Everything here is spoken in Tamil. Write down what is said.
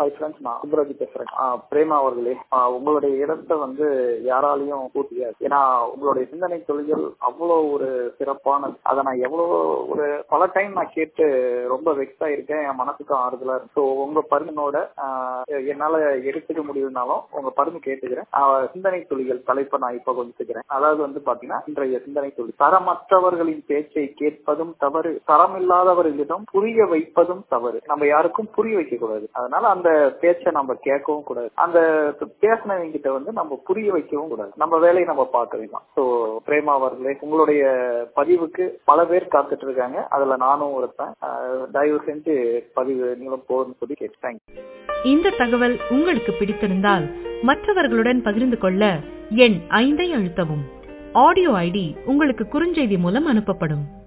ஹாய் ஃப்ரெண்ட்ஸ் நான் சுப்ராஜ் பேசுறேன் ஆ, பிரேமா அவர்களே ஆ, உங்களுடைய இடத்தை வந்து யாராலையும் கூட்டியாது ஏன்னா உங்களுடைய சிந்தனை தொழில்கள் அவ்வளோ ஒரு சிறப்பானது அதை நான் எவ்வளோ ஒரு பல டைம் நான் கேட்டு ரொம்ப வெக்ஸ் ஆயிருக்கேன் என் மனசுக்கும் ஆறுதலா இருக்கு ஸோ உங்க பருமனோட என்னால எடுத்துக்க முடியுதுனாலும் உங்க பரும கேட்டுக்கிறேன் ஆ, சிந்தனை துளிகள் தலைப்பை நான் இப்ப கொஞ்சிக்கிறேன் அதாவது வந்து பாத்தீங்கன்னா இன்றைய சிந்தனை துளி தரமற்றவர்களின் பேச்சை கேட்பதும் தவறு தரமில்லாதவர்களிடம் புரிய வைப்பதும் தவறு நம்ம யாருக்கும் புரிய வைக்க கூடாது அதனால அந்த பேச்சை நம்ம கேட்கவும் கூடாது அந்த பேசினவங்க கிட்ட வந்து நம்ம புரிய வைக்கவும் கூடாது நம்ம வேலையை நம்ம பார்க்க வேண்டாம் சோ பிரேமா அவர்களே உங்களுடைய பதிவுக்கு பல பேர் காத்துட்டு இருக்காங்க அதுல நானும் ஒருத்தன் அஹ், தயவு செஞ்சு பதிவு நீங்களும் போகணும்னு சொல்லி கேட்டு தேங்க்யூ இந்த தகவல் உங்களுக்கு பிடித்திருந்தால் மற்றவர்களுடன் பகிர்ந்து கொள்ள எண் ஐந்தை அழுத்தவும் ஆடியோ ஐடி உங்களுக்கு குறுஞ்செய்தி மூலம் அனுப்பப்படும்